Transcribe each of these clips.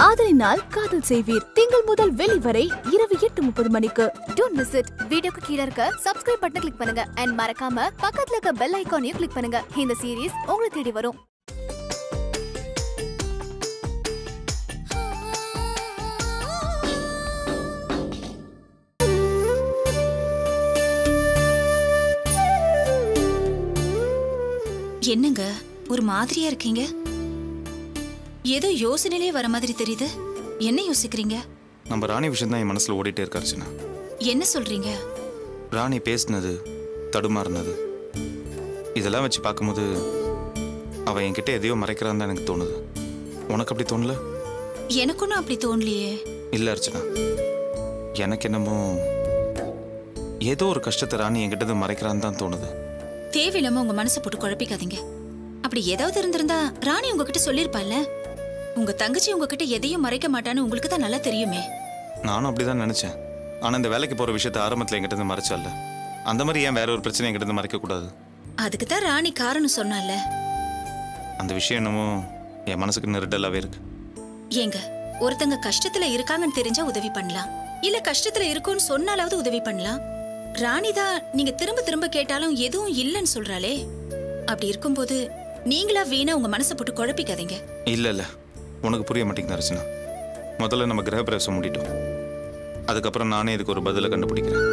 ஆதலினால் காதல் செய்வீர் திங்கள் முதல் வெள்ளி வரை இரவு எட்டு முப்பது மணிக்கு டோன்ட் மிஸ் இட் வீடியோக்கு கீழ இருக்க சப்ஸ்கிரைப் பட்டனை கிளிக் பண்ணுங்க அண்ட் மறக்காம பக்கத்துல இருக்க பெல் ஐகானையும் கிளிக் பண்ணுங்க இந்த சீரிஸ் உங்களை தேடி வரும் என்னங்க ஒரு மாதிரியா இருக்கீங்க ஏதோ யோசனையிலே வர மாதிரி தெரியுது என்ன யோசிக்கிறீங்க நம்ம ராணி விஷயம் தான் என் மனசில் ஓடிட்டே இருக்கு அர்ச்சனா என்ன சொல்றீங்க ராணி பேசினது தடுமாறினது இதெல்லாம் வச்சு பார்க்கும்போது அவள் என்கிட்ட எதையோ மறைக்கிறான்னு தான் எனக்கு தோணுது உனக்கு அப்படி தோணல எனக்கு ஒன்றும் அப்படி தோணலையே இல்லை அர்ச்சனா எனக்கு என்னமோ ஏதோ ஒரு கஷ்டத்தை ராணி என்கிட்ட இருந்து மறைக்கிறான்னு தான் தோணுது தேவையில்லாம உங்க மனசை போட்டு குழப்பிக்காதீங்க அப்படி ஏதாவது இருந்திருந்தா ராணி உங்ககிட்ட சொல்லிருப்பாள்ல உங்க தங்கச்சி உங்ககிட்ட எதையும் மறைக்க மாட்டான்னு உங்களுக்கு தான் நல்லா தெரியுமே நானும் அப்படி தான் நினச்சேன் ஆனால் இந்த வேலைக்கு போகிற விஷயத்த ஆரம்பத்தில் என்கிட்ட இருந்து மறைச்சால அந்த மாதிரி ஏன் வேற ஒரு பிரச்சனை என்கிட்ட இருந்து மறைக்கக்கூடாது அதுக்கு தான் ராணி காரணம் சொன்னால அந்த விஷயம் என்னமோ என் மனசுக்கு நெருடலாகவே இருக்கு ஏங்க ஒருத்தங்க கஷ்டத்துல இருக்காங்கன்னு தெரிஞ்சா உதவி பண்ணலாம் இல்ல கஷ்டத்துல இருக்கும்னு சொன்னாலாவது உதவி பண்ணலாம் ராணி தான் நீங்க திரும்ப திரும்ப கேட்டாலும் எதுவும் இல்லைன்னு சொல்றாளே அப்படி இருக்கும்போது நீங்களா வீணா உங்க மனசை போட்டு குழப்பிக்காதீங்க இல்லை இல்லை உனக்கு புரிய மாட்டேங்குது அர்ச்சனா முதல்ல நம்ம கிரகப்பிரவேசம் முடிட்டோம் அதுக்கப்புறம் நானே இதுக்கு ஒரு பதிலை கண்டுபிடிக்கிறேன்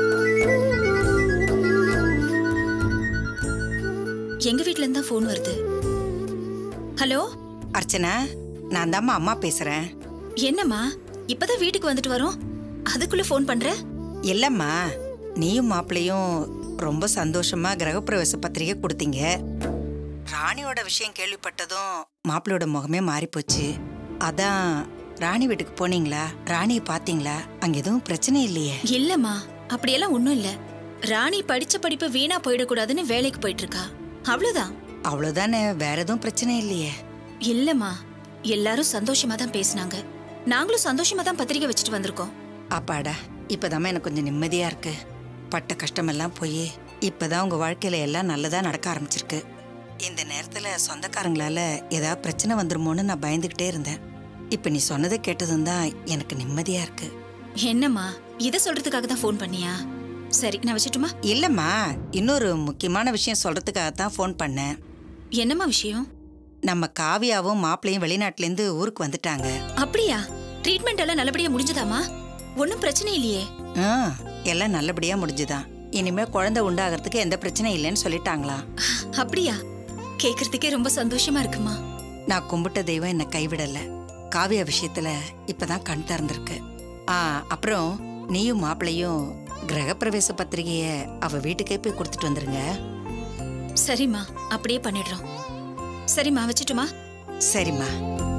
எங்க வீட்ல இருந்தா ஃபோன் வருது ஹலோ அர்ச்சனா நான் தாம்மா அம்மா பேசுறேன் என்னம்மா இப்பதான் வீட்டுக்கு வந்துட்டு வரோம் அதுக்குள்ள ஃபோன் பண்ற இல்லம்மா நீயும் மாப்பிள்ளையும் ரொம்ப சந்தோஷமா கிரகப்பிரவேச பத்திரிகை கொடுத்தீங்க ராணியோட விஷயம் கேள்விப்பட்டதும் மாப்பிள்ளையோட முகமே மாறிப்போச்சு அதான் ராணி வீட்டுக்கு போனீங்களா ராணியை பாத்தீங்களா அங்க எதுவும் பிரச்சனை இல்லையே இல்லம்மா அப்படியெல்லாம் ஒண்ணும் இல்ல ராணி படிச்ச படிப்பு வீணா போயிடக்கூடாதுன்னு வேலைக்கு போயிட்டு இருக்கா அவ்வளவுதான் அவ்வளவுதானே வேற எதுவும் பிரச்சனை இல்லையே இல்லம்மா எல்லாரும் சந்தோஷமா தான் பேசுனாங்க நாங்களும் சந்தோஷமா தான் பத்திரிக்கை வச்சுட்டு வந்திருக்கோம் அப்பாடா இப்பதாம்மா எனக்கு கொஞ்சம் நிம்மதியா இருக்கு பட்ட கஷ்டமெல்லாம் போய் இப்பதான் உங்க வாழ்க்கையில எல்லாம் நல்லதா நடக்க ஆரம்பிச்சிருக்கு இந்த நேரத்துல சொந்தக்காரங்களால ஏதாவது பிரச்சனை வந்துருமோன்னு நான் பயந்துகிட்டே இருந்தேன் இப்ப நீ சொன்னதை கேட்டதும் தான் எனக்கு நிம்மதியா இருக்கு என்னம்மா இத சொல்றதுக்காக தான் ஃபோன் பண்ணியா சரி நான் வச்சுட்டுமா இல்லம்மா இன்னொரு முக்கியமான விஷயம் சொல்றதுக்காக தான் ஃபோன் பண்ணேன் என்னம்மா விஷயம் நம்ம காவியாவும் மாப்பிள்ளையும் வெளிநாட்டுல இருந்து ஊருக்கு வந்துட்டாங்க அப்படியா ட்ரீட்மெண்ட் எல்லாம் நல்லபடியா முடிஞ்சதாமா ஒன்னும் பிரச்சனை இல்லையே ஆ எல்லாம் நல்லபடியா முடிஞ்சுதான் இனிமே குழந்தை உண்டாகிறதுக்கு எந்த பிரச்சனையும் இல்லைன்னு சொல்லிட்டாங்களாம் அப்படியா கேக்குறதுக்கே ரொம்ப சந்தோஷமா இருக்குமா நான் கும்பிட்ட தெய்வம் என்னை கைவிடல காவியா விஷயத்துல இப்பதான் கண் திறந்திருக்கு ஆ அப்புறம் நீயும் மாப்பிள்ளையும் கிரகப்பிரவேச பத்திரிகைய அவ வீட்டுக்கே போய் கொடுத்துட்டு வந்துருங்க சரிம்மா அப்படியே பண்ணிடுறோம் சரிம்மா வச்சுட்டுமா சரிம்மா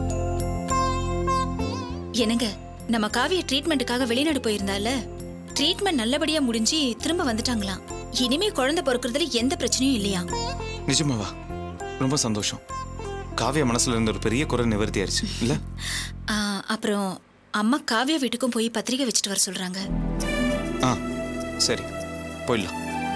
என்னங்க நம்ம காவிய ட்ரீட்மெண்ட்டுக்காக வெளிநாடு போயிருந்தால ட்ரீட்மெண்ட் நல்லபடியா முடிஞ்சு திரும்ப வந்துட்டாங்களாம் இனிமே குழந்தை பிறக்கிறதுல எந்த பிரச்சனையும் இல்லையா நிஜமாவா ரொம்ப சந்தோஷம் காவியா மனசுல இருந்த ஒரு பெரிய குறை நிவர்த்தி ஆயிடுச்சு இல்ல ஆ, அப்புறம் அம்மா காவியா வீட்டுக்கும் போய் பத்திரிக்கை வச்சுட்டு வர சொல்றாங்க ஆ சரி போயிடலாம்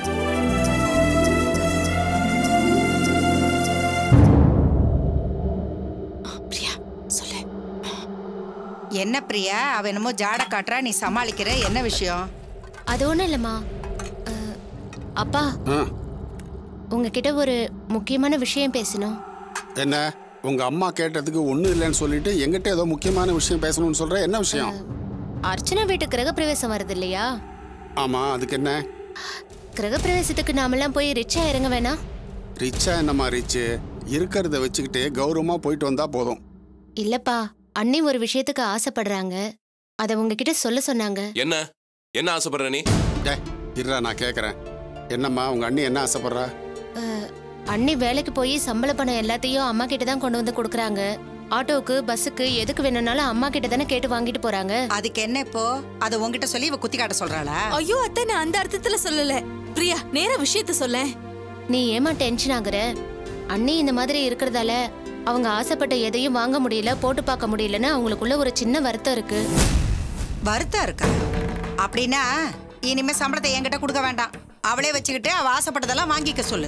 பிரியா சொல்லு என்ன பிரியா அவ என்னமோ ஜாட காட்டுறா நீ சமாளிக்கிற என்ன விஷயம் அது ஒன்றும் இல்லைம்மா அஹ், அப்பா உங்ககிட்ட ஒரு முக்கியமான விஷயம் பேசணும் என்ன உங்க அம்மா கேட்டதுக்கு ஒன்றும் இல்லைன்னு சொல்லிட்டு எங்கிட்ட ஏதோ முக்கியமான விஷயம் பேசணும்னு சொல்ற என்ன விஷயம் அர்ச்சனா வீட்டு கிரகப்பிரவேசம் வருது இல்லையா ஆமா அதுக்கு என்ன கிரகப்பிரவேசத்துக்கு நாமெல்லாம் போய் ரிச்சா இறங்க வேணாம் ரிச்சா என்னம்மா ரிச்சு இருக்கிறத வச்சுக்கிட்டு கௌரவமா போயிட்டு வந்தா போதும் இல்லப்பா அண்ணி ஒரு விஷயத்துக்கு ஆசைப்படுறாங்க அதை உங்ககிட்ட சொல்ல சொன்னாங்க என்ன என்ன ஆசைப்படுற நீ டே இருடா நான் கேட்குறேன் என்னம்மா உங்க அண்ணி என்ன ஆசைப்படுறா அஹ், அண்ணி வேலைக்கு போய் சம்பள பணம் எல்லாத்தையும் அம்மா கிட்ட தான் கொண்டு வந்து கொடுக்குறாங்க ஆட்டோவுக்கு பஸ்ஸுக்கு எதுக்கு வேணும்னாலும் அம்மா கிட்ட தானே கேட்டு வாங்கிட்டு போறாங்க அதுக்கு என்ன இப்போ அதை உன்கிட்ட சொல்லி இவ குத்தி காட்ட சொல்றாளா ஐயோ அத்தை நான் அந்த அர்த்தத்துல சொல்லல பிரியா நேர விஷயத்த சொல்ல நீ ஏமா டென்ஷன் ஆகுற அண்ணி இந்த மாதிரி இருக்கிறதால அவங்க ஆசைப்பட்ட எதையும் வாங்க முடியல போட்டு பார்க்க முடியலன்னு அவங்களுக்குள்ள ஒரு சின்ன வருத்தம் இருக்கு வருத்தம் இருக்கா அப்படின்னா இனிமே சம்பளத்தை என்கிட்ட கொடுக்க வேண்டாம் அவளே வச்சுக்கிட்டு அவ ஆசைப்பட்டதெல்லாம் வாங்கிக்க சொல்லு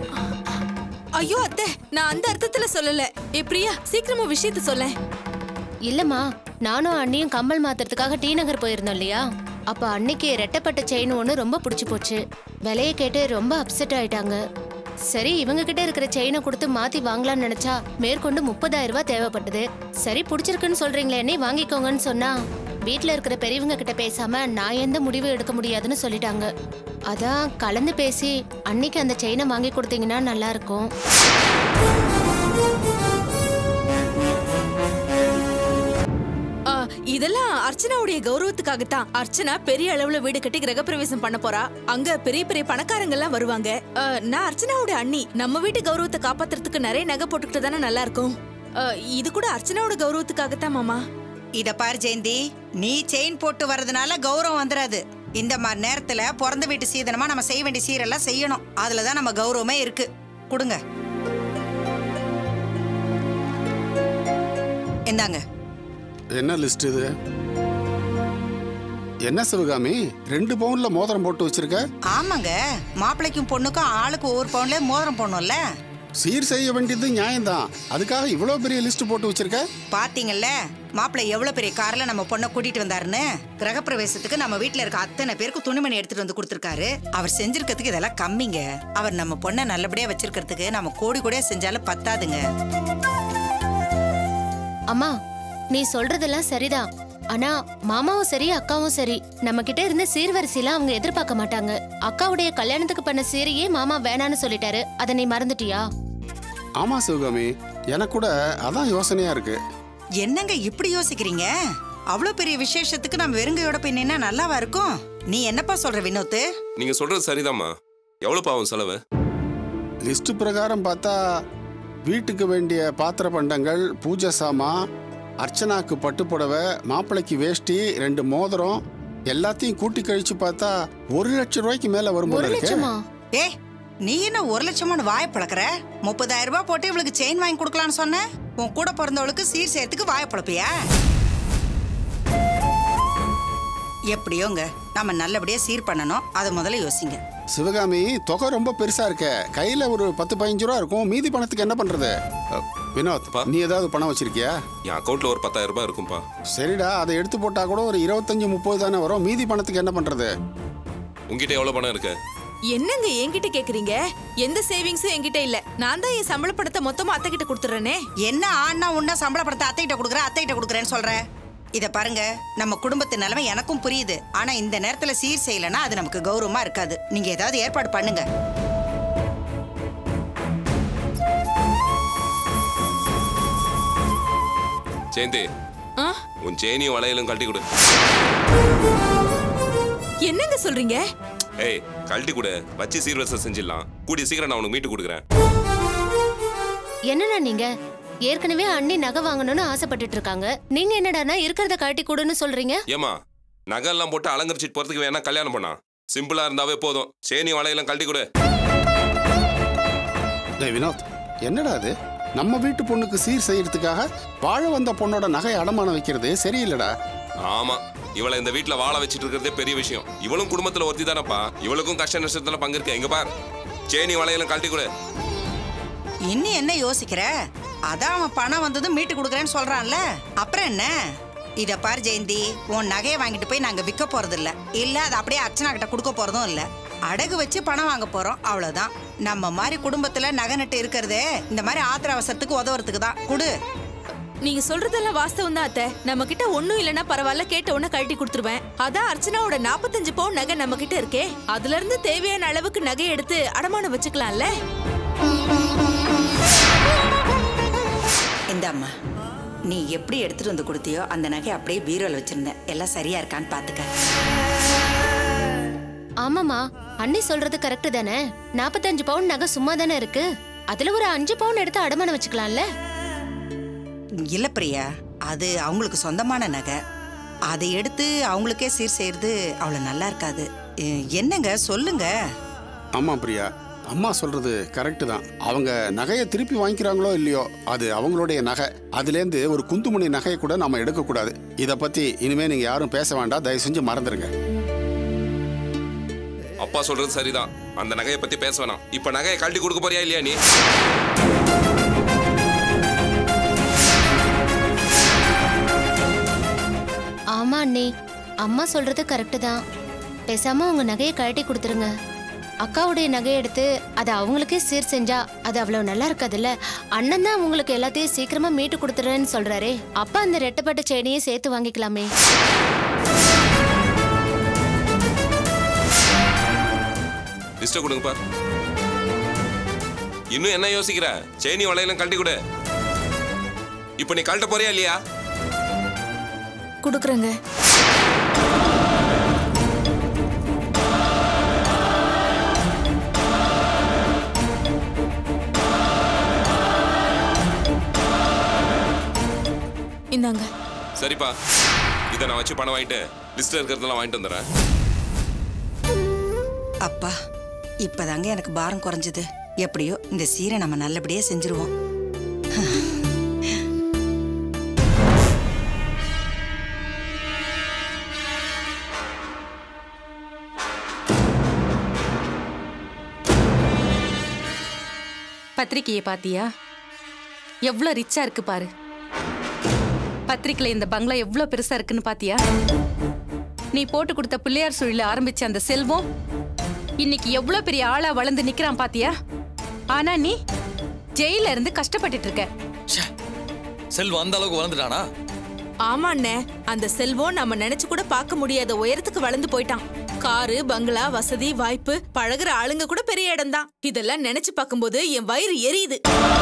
ஐயோ அத்தை நான் அந்த அர்த்தத்துல சொல்லல ஏ பிரியா சீக்கிரமா விஷயத்த சொல்ல இல்லம்மா நானும் அண்ணியும் கம்மல் மாத்துறதுக்காக டி நகர் போயிருந்தோம் இல்லையா அப்ப அன்னைக்கு ரெட்டப்பட்ட செயின் ஒன்று ரொம்ப பிடிச்சி போச்சு விலைய கேட்டு ரொம்ப அப்செட் ஆயிட்டாங்க சரி இவங்க கிட்ட இருக்கிற செயினை கொடுத்து மாத்தி வாங்கலாம்னு நினைச்சா மேற்கொண்டு முப்பதாயிரம் ரூபாய் தேவைப்பட்டது சரி பிடிச்சிருக்குன்னு சொல்றீங்களே நீ வாங்கிக்கோங்கன்னு சொன்னா வீட்ல இருக்கிற பெரியவங்க கிட்ட பேசாம நான் எந்த முடிவும் எடுக்க முடியாதுன்னு சொல்லிட்டாங்க அதான் கலந்து பேசி அன்னைக்கு அந்த செயினை வாங்கி கொடுத்தீங்கன்னா நல்லா இருக்கும் ஆ, இதெல்லாம் அர்ச்சனாவுடைய கௌரவத்துக்காகத்தான் அர்ச்சனா பெரிய அளவுல வீடு கட்டி கிரகப்பிரவேசம் பண்ண போறா அங்க பெரிய பெரிய பணக்காரங்க எல்லாம் வருவாங்க ஆ, நான் அர்ச்சனாவோட அண்ணி நம்ம வீட்டு கௌரவத்தை காப்பாத்துறதுக்கு நிறைய நகை போட்டுக்கிட்டு தானே நல்லா இருக்கும் ஆ, இது கூட அர்ச்சனாவோட கௌரவத்துக்காகத்தான் மாமா இத பாரு ஜெயந்தி நீ செயின் போட்டு வர்றதுனால கௌரவம் வந்துடாது இந்த மாதிரி நேரத்துல பிறந்த வீட்டு சீதனமா நம்ம செய்ய வேண்டிய சீரெல்லாம் செய்யணும் அதுலதான் நம்ம கௌரவமே இருக்கு கொடுங்க இந்தாங்க என்ன லிஸ்ட் இது என்ன சிவகாமி ரெண்டு பவுன்ல மோதிரம் போட்டு வச்சிருக்க ஆமாங்க மாப்பிள்ளைக்கும் பொண்ணுக்கும் ஆளுக்கு ஒவ்வொரு பவுன்ல மோதிரம் போடணும்ல சீர் செய்ய வேண்டியது நியாயம்தான் அதுக்காக இவ்வளவு பெரிய லிஸ்ட் போட்டு வச்சிருக்க பாத்தீங்கல்ல மாப்பிள்ளை எவ்வளவு பெரிய கார்ல நம்ம பொண்ணை கூட்டிட்டு வந்தாருன்னு கிரகப்பிரவேசத்துக்கு நம்ம வீட்ல இருக்க அத்தனை பேருக்கு துணிமணி எடுத்துட்டு வந்து கொடுத்துருக்காரு அவர் செஞ்சிருக்கிறதுக்கு இதெல்லாம் கம்மிங்க அவர் நம்ம பொண்ணை நல்லபடியா வச்சிருக்கிறதுக்கு நம்ம கோடி கோடியா செஞ்சாலும் பத்தாதுங்க அம்மா நீ சொல்றதெல்லாம் சரிதான் ஆனா மாமாவும் சரி அக்காவும் சரி நம்ம கிட்ட இருந்த சீர்வரிசையில அவங்க எதிர்பார்க்க மாட்டாங்க அக்காவுடைய கல்யாணத்துக்கு பண்ண சீரையே மாமா வேணான்னு சொல்லிட்டாரு அதை நீ மறந்துட்டியா ஆமா சிவகாமி எனக்கு கூட அதான் யோசனையா இருக்கு என்னங்க இப்படி யோசிக்கிறீங்க அவ்வளோ பெரிய விசேஷத்துக்கு நம்ம வெறுங்கையோட போய் நின்னா நல்லாவா இருக்கும் நீ என்னப்பா சொல்ற வினோத்து நீங்க சொல்றது சரிதாம்மா எவ்வளவு பாவம் செலவு லிஸ்ட் பிரகாரம் பார்த்தா வீட்டுக்கு வேண்டிய பாத்திர பண்டங்கள் பூஜை சாமான் அர்ச்சனாக்கு பட்டுப்புடவை மாப்பிள்ளைக்கு வேஷ்டி ரெண்டு மோதிரம் எல்லாத்தையும் கூட்டி கழிச்சு பார்த்தா ஒரு லட்சம் ரூபாய்க்கு மேல வரும் போல ஒரு இருக்கு லட்சமா ஏ நீ என்ன ஒரு லட்சமானு வாயை பழக்கிற முப்பதாயிரம் ரூபாய் போட்டு இவளுக்கு செயின் வாங்கி கொடுக்கலான்னு சொன்ன உன் கூட பிறந்தவளுக்கு சீர் சேர்த்துக்கு வாயை பழப்பியா எப்படியோங்க நம்ம நல்லபடியா சீர் பண்ணணும் அதை முதல்ல யோசிங்க சிவகாமி தொகை ரொம்ப பெருசா இருக்க கையில ஒரு பத்து பதினஞ்சு ரூபா இருக்கும் மீதி பணத்துக்கு என்ன பண்றது அ, வினோத் அப்பா. நீ ஏதாவது பணம் வச்சிருக்கியா என் அக்கௌண்ட்ல ஒரு பத்தாயிரம் ரூபாய் இருக்கும்பா சரிடா அதை எடுத்து போட்டா கூட ஒரு இருபத்தஞ்சு முப்பது தானே வரும் மீதி பணத்துக்கு என்ன பண்றது உங்ககிட்ட எவ்வளவு பணம் இருக்கு என்னங்க என்கிட்ட கேக்குறீங்க எந்த சேவிங்ஸும் என்கிட்ட இல்ல நான் தான் என் சம்பள பணத்தை மொத்தமா அத்தை கிட்ட கொடுத்துறேனே என்ன ஆனா உன்ன சம்பள படத்தை அத்தைகிட்ட கொடுக்குற அத்தைகிட்ட கொடுக்குறேன்னு சொல்ற இத பாருங்க நம்ம குடும்பத்து நிலைமை எனக்கும் புரியுது ஆனா இந்த நேரத்துல சீர் செய்யலைன்னா அது நமக்கு கௌரவமா இருக்காது நீங்க ஏதாவது ஏற்பாடு பண்ணுங்க ஜெயந்தி ஆ? உன் செயினியும் வளையலும் கழட்டி கொடு என்னங்க சொல்றீங்க ஏய் கழட்டி கொடு வச்சு சீர்வரிசை செஞ்சிடலாம் கூடிய சீக்கிரம் நான் உனக்கு மீட்டு கொடுக்குறேன் என்னடா நீங்க ஏற்கனவே அண்ணி நகை வாங்கணும்னு ஆசைப்பட்டுட்டு இருக்காங்க நீங்க என்னடானா இருக்கிறத கழட்டி கொடுன்னு சொல்றீங்க ஏமா நகையெல்லாம் போட்டு அலங்கரிச்சிட்டு போறதுக்கு வேணா கல்யாணம் பண்ணா சிம்பிளா இருந்தாவே போதும் சேனி வளையெல்லாம் கழட்டி கொடு டேய் வினோத் என்னடா அது நம்ம வீட்டு பொண்ணுக்கு சீர் செய்யறதுக்காக வாழ வந்த பொண்ணோட நகை அடமானம் வைக்கிறது சரியில்லடா ஆமா இவளை இந்த வீட்ல வாழ வச்சிட்டு இருக்கிறதே பெரிய விஷயம் இவளும் குடும்பத்துல ஒருத்தி தானப்பா இவளுக்கும் கஷ்ட நஷ்டத்துல பங்கு இருக்கு எங்க பார் சேனி வளையெல்லாம் கழட்டி கொடு இன்னும் என்ன யோசிக்கிற அதான் அவன் பணம் வந்ததும் மீட்டு கொடுக்குறேன்னு சொல்றான்ல அப்புறம் என்ன இத பார் ஜெயந்தி உன் நகையை வாங்கிட்டு போய் நாங்க விற்க போறது இல்ல இல்ல அதை அப்படியே அர்ச்சனா கிட்ட கொடுக்க போறதும் இல்ல அடகு வச்சு பணம் வாங்க போறோம் அவ்வளவுதான் நம்ம மாதிரி குடும்பத்துல நகை நட்டு இருக்கிறதே இந்த மாதிரி ஆத்திர அவசரத்துக்கு உதவுறதுக்கு தான் குடு நீங்க சொல்றதெல்லாம் வாஸ்தவம் தான் அத்தை நம்ம கிட்ட ஒண்ணும் இல்லனா பரவாயில்ல கேட்ட உடனே கழட்டி கொடுத்துருவேன் அதான் அர்ச்சனாவோட 45 பவுன் நகை நம்ம கிட்ட இருக்கே அதுல இருந்து தேவையான அளவுக்கு நகை எடுத்து அடமானம் வச்சுக்கலாம்ல இந்த அம்மா நீ எப்படி எடுத்துட்டு வந்து கொடுத்தியோ அந்த நகை அப்படியே பீரோல வச்சிருந்தேன் எல்லாம் சரியா இருக்கான்னு பாத்துக்க ஆமாமா அண்ணி சொல்றது கரெக்ட் தானே நாற்பத்தஞ்சு பவுன் நகை சும்மா தானே இருக்கு அதுல ஒரு அஞ்சு பவுன் எடுத்து அடமானம் வச்சுக்கலாம்ல இல்ல பிரியா அது அவங்களுக்கு சொந்தமான நகை அதை எடுத்து அவங்களுக்கே சீர் செய்யறது அவ்வளவு நல்லா இருக்காது எ- என்னங்க சொல்லுங்க ஆமா பிரியா அம்மா சொல்றது கரெக்டு தான் அவங்க நகையை திருப்பி வாங்கிக்கிறாங்களோ இல்லையோ அது அவங்களுடைய நகை அதுலேருந்து ஒரு குந்துமணி நகையை கூட நம்ம எடுக்கக்கூடாது இதை பத்தி இனிமே நீங்க யாரும் பேச வேண்டாம் தயவு செஞ்சு மறந்துருங்க அப்பா சொல்றது சரிதான் அந்த நகையை பத்தி பேச வேணாம் இப்ப நகையை கழட்டி கொடுக்க போறியா இல்லையா நீ ஆமா அண்ணி அம்மா சொல்றது கரெக்டு தான் பேசாம உங்க நகையை கழட்டி கொடுத்துருங்க அக்காவுடைய நகையை எடுத்து அதை அவங்களுக்கே சீர் செஞ்சா அது அவ்வளவு நல்லா இருக்காதுல்ல அண்ணன் தான் உங்களுக்கு எல்லாத்தையும் சீக்கிரமா மீட்டு கொடுத்துறேன்னு சொல்றாரே அப்பா அந்த ரெட்டப்பட்ட செயினையும் சேர்த்து வாங்கிக்கலாமே லிஸ்ட்டை கொடுங்க பார் இன்னும் என்ன யோசிக்கிற செயினி வளையலும் கழட்டி கொடு இப்போ நீ கழட்ட போறியா இல்லையா கொடுக்குறேங்க இந்தாங்க சரிப்பா இதை நான் வச்சு பணம் வாங்கிட்டு லிஸ்ட்ல இருக்கிறதெல்லாம் வாங்கிட்டு வந்துடுறேன் அப்பா இப்பதாங்க எனக்கு பாரம் குறைஞ்சது எப்படியோ இந்த சீரை நம்ம நல்லபடியா செஞ்சிருவோம் பத்திரிக்கையை பாத்தியா எவ்வளோ ரிச்சா இருக்கு பாரு பத்திரிக்கையில இந்த பங்களா எவ்வளோ பெருசா இருக்குன்னு பாத்தியா நீ போட்டு கொடுத்த பிள்ளையார் சுழில ஆரம்பிச்ச அந்த செல்வம் இன்னைக்கு எவ்வளோ பெரிய ஆளா வளர்ந்து நிக்கிறான் பாத்தியா ஆனா நீ ஜெயில இருந்து கஷ்டப்பட்டுட்டு இருக்க செல்வம் அந்த அளவுக்கு வளர்ந்துட்டானா ஆமா அண்ணே அந்த செல்வம் நம்ம நினைச்சு கூட பார்க்க முடியாத உயரத்துக்கு வளர்ந்து போயிட்டான் காரு பங்களா வசதி வாய்ப்பு பழகுற ஆளுங்க கூட பெரிய இடம்தான் இதெல்லாம் நினைச்சு பார்க்கும்போது என் வயிறு எரியுது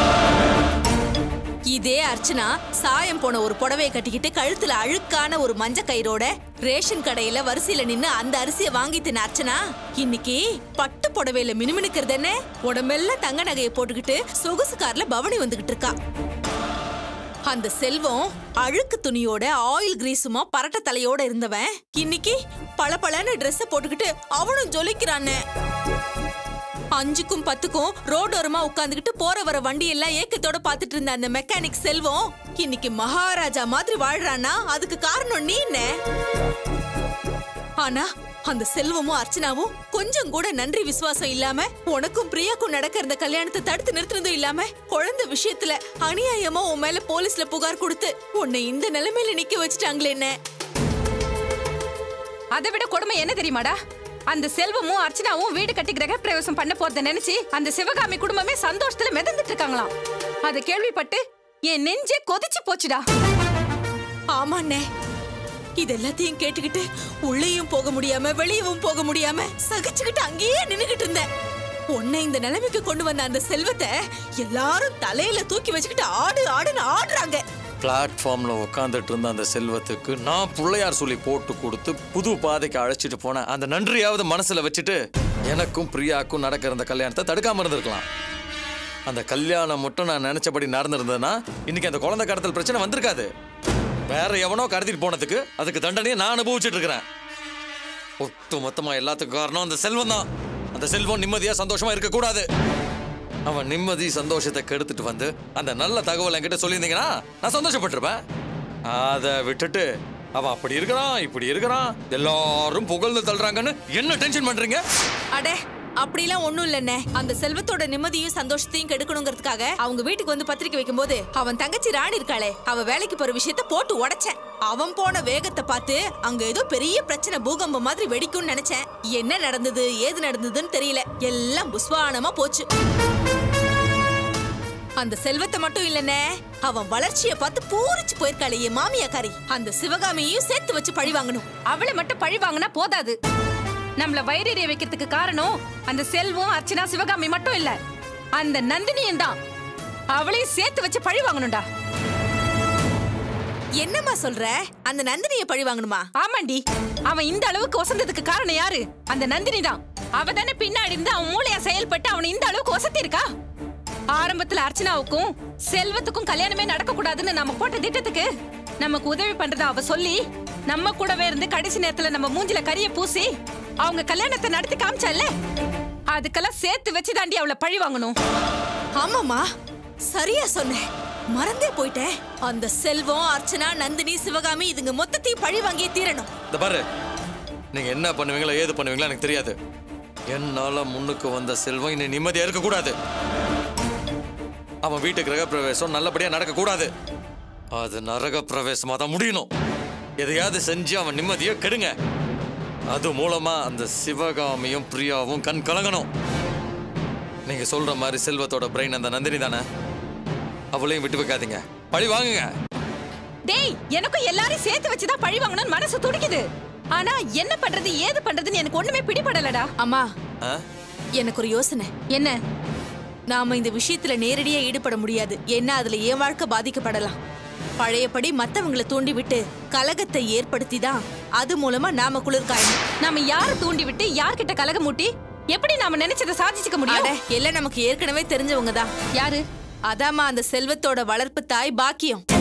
இதே அர்ச்சனா சாயம் போன ஒரு புடவைய கட்டிக்கிட்டு கழுத்துல அழுக்கான ஒரு மஞ்ச கயிறோட ரேஷன் கடையில வரிசையில நின்னு அந்த அரிசியை வாங்கி தின்ன அர்ச்சனா இன்னைக்கு பட்டு புடவையில மினுமினுக்கிறது என்ன உடம்பெல்லாம் தங்க நகையை போட்டுக்கிட்டு சொகுசு கார்ல பவனி வந்துகிட்டு இருக்கா அந்த செல்வம் அழுக்கு துணியோட ஆயில் கிரீஸுமா பரட்ட தலையோட இருந்தவன் இன்னைக்கு பளபளன்னு Dress போட்டுக்கிட்டு அவனும் ஜொலிக்கிறானே அஞ்சுக்கும் பத்துக்கும் ரோடோரமா உட்காந்துக்கிட்டு போற வர வண்டி எல்லாம் ஏக்கத்தோட பாத்துட்டு இருந்த அந்த மெக்கானிக் செல்வம் இன்னைக்கு மகாராஜா மாதிரி வாழ்றானா அதுக்கு காரணம் நீ என்ன ஆனா அந்த செல்வமும் அர்ச்சனாவும் கொஞ்சம் கூட நன்றி விசுவாசம் இல்லாம உனக்கும் பிரியாக்கும் நடக்கிற இந்த கல்யாணத்தை தடுத்து நிறுத்தினதும் இல்லாம குழந்தை விஷயத்துல அநியாயமா உன் மேல போலீஸ்ல புகார் கொடுத்து உன்னை இந்த நிலைமையில நிக்க வச்சுட்டாங்களே என்ன அதை விட கொடுமை என்ன தெரியுமாடா அந்த செல்வமும் அர்ச்சனாவும் வீடு கட்டி கிரக பிரவேசம் பண்ண போறத நினைச்சு அந்த சிவகாமி குடும்பமே சந்தோஷத்துல மிதந்துட்டு இருக்காங்களாம் அதை கேள்விப்பட்டு என் நெஞ்சே கொதிச்சு போச்சுடா ஆமாண்ணே இது எல்லாத்தையும் கேட்டுக்கிட்டு உள்ளேயும் போக முடியாம வெளியவும் போக முடியாம சகிச்சுக்கிட்டு அங்கேயே நின்னுகிட்டு இருந்தேன் உன்னை இந்த நிலைமைக்கு கொண்டு வந்த அந்த செல்வத்தை எல்லாரும் தலையில தூக்கி வச்சுக்கிட்டு ஆடு ஆடுன்னு ஆடுறாங்க பிளாட்ஃபார்ம்ல உட்காந்துட்டு இருந்த அந்த செல்வத்துக்கு நான் பிள்ளையார் சொல்லி போட்டு கொடுத்து புது பாதைக்கு அழைச்சிட்டு போனேன் அந்த நன்றியாவது மனசுல வச்சுட்டு எனக்கும் பிரியாக்கும் நடக்கிற அந்த கல்யாணத்தை தடுக்காம இருந்திருக்கலாம் அந்த கல்யாணம் மட்டும் நான் நினைச்சபடி நடந்திருந்ததுன்னா இன்னைக்கு அந்த குழந்தை கடத்தல் பிரச்சனை வந்திருக்காது வேற எவனோ கடத்திட்டு போனதுக்கு அதுக்கு தண்டனையை நான் அனுபவிச்சுட்டு இருக்கிறேன் ஒட்டு மொத்தமா எல்லாத்துக்கும் காரணம் அந்த செல்வம் தான் அந்த செல்வம் நிம்மதியா சந்தோஷமா இருக்கக்கூடாது அவன் நிம்மதி சந்தோஷத்தை கெடுத்துட்டு வந்து அந்த நல்ல தகவல் என்கிட்ட சொல்லியிருந்தீங்கன்னா நான் சந்தோஷப்பட்டிருப்பேன் அதை விட்டுட்டு அவன் அப்படி இருக்கிறான் இப்படி இருக்கிறான் எல்லாரும் புகழ்ந்து தள்ளுறாங்கன்னு என்ன டென்ஷன் பண்றீங்க அடே அப்படிலாம் ஒண்ணும் இல்லண்ணே அந்த செல்வத்தோட நிம்மதியும் சந்தோஷத்தையும் கெடுக்கணுங்கிறதுக்காக அவங்க வீட்டுக்கு வந்து பத்திரிக்கை வைக்கும்போது அவன் தங்கச்சி ராணி இருக்காளே அவ வேலைக்கு போற விஷயத்த போட்டு உடைச்சேன் அவன் போன வேகத்தை பார்த்து அங்க ஏதோ பெரிய பிரச்சனை பூகம்பம் மாதிரி வெடிக்கும்னு நினைச்சேன் என்ன நடந்தது ஏது நடந்ததுன்னு தெரியல எல்லாம் புஸ்வானமா போச்சு அந்த செல்வத்தை மட்டும் இல்லனே அவன் வளர்ச்சிய பார்த்து பூரிச்சு போயிருக்காளே என் மாமியாக்காரி அந்த சிவகாமியையும் சேர்த்து வச்சு பழி வாங்கணும் அவளை மட்டும் பழி வாங்கினா போதாது நம்மள வயிறறிய வைக்கிறதுக்கு காரணம் அந்த செல்வம் அர்ச்சனா சிவகாமி மட்டும் இல்ல அந்த நந்தினியும் தான் அவளையும் சேர்த்து வச்சு பழி வாங்கணும்டா என்னம்மா சொல்ற அந்த நந்தினிய பழி வாங்கணுமா ஆமாண்டி அவன் இந்த அளவுக்கு ஒசந்ததுக்கு காரணம் யாரு அந்த நந்தினி தான் அவ தானே பின்னாடி இருந்து அவன் மூளையா செயல்பட்டு அவனை இந்த அளவுக்கு ஒசத்தி இருக்கா ஆரம்பத்துல அர்ச்சனாவுக்கும் செல்வத்துக்கும் கல்யாணமே நடக்க கூடாதுன்னு நம்ம போட்ட திட்டத்துக்கு நமக்கு உதவி பண்றதா அவ சொல்லி நம்ம கூடவே இருந்து கடைசி நேரத்துல நம்ம மூஞ்சில கரிய பூசி அவங்க கல்யாணத்தை நடத்தி காமிச்சால அதுக்கெல்லாம் சேர்த்து வச்சு தாண்டி அவளை பழி வாங்கணும் ஆமாமா சரியா சொன்னேன் மறந்தே போயிட்டேன் அந்த செல்வம் அர்ச்சனா நந்தினி சிவகாமி இதுங்க மொத்தத்தையும் பழி வாங்கியே தீரணும் இந்த பாரு நீங்க என்ன பண்ணுவீங்களோ ஏது பண்ணுவீங்களோ எனக்கு தெரியாது என்னால முன்னுக்கு வந்த செல்வம் இன்னும் நிம்மதியா இருக்க கூடாது அவன் வீட்டு கிரக பிரவேசம் நல்லபடியா நடக்க கூடாது அது நரக பிரவேசமா தான் முடியணும் எதையாவது செஞ்சு அவன் நிம்மதியை கெடுங்க அது மூலமா அந்த சிவகாமியும் பிரியாவும் கண் கலங்கணும் நீங்க சொல்ற மாதிரி செல்வத்தோட பிரெயின் அந்த நந்தினி தானே அவளையும் விட்டு வைக்காதீங்க பழி வாங்குங்க டேய் எனக்கும் எல்லாரையும் சேர்த்து வச்சுதான் பழி வாங்கணும்னு மனசு துடிக்குது ஆனா என்ன பண்றது ஏது பண்றதுன்னு எனக்கு ஒண்ணுமே பிடிபடலடா அம்மா ஆ? எனக்கு ஒரு யோசனை என்ன நாம இந்த விஷயத்துல நேரடியா ஈடுபட முடியாது என்ன அதுல என் வாழ்க்கை பாதிக்கப்படலாம் பழையபடி மத்தவங்களை தூண்டி விட்டு கலகத்தை ஏற்படுத்தி தான் அது மூலமா நாம குளிர் காயணும் நாம யார தூண்டி விட்டு யார்கிட்ட கலக மூட்டி எப்படி நாம நினைச்சதை சாதிச்சுக்க அட முடியும் எல்லாம் நமக்கு ஏற்கனவே தெரிஞ்சவங்க தான் யாரு அதாம்மா அந்த செல்வத்தோட வளர்ப்பு தாய் பாக்கியம்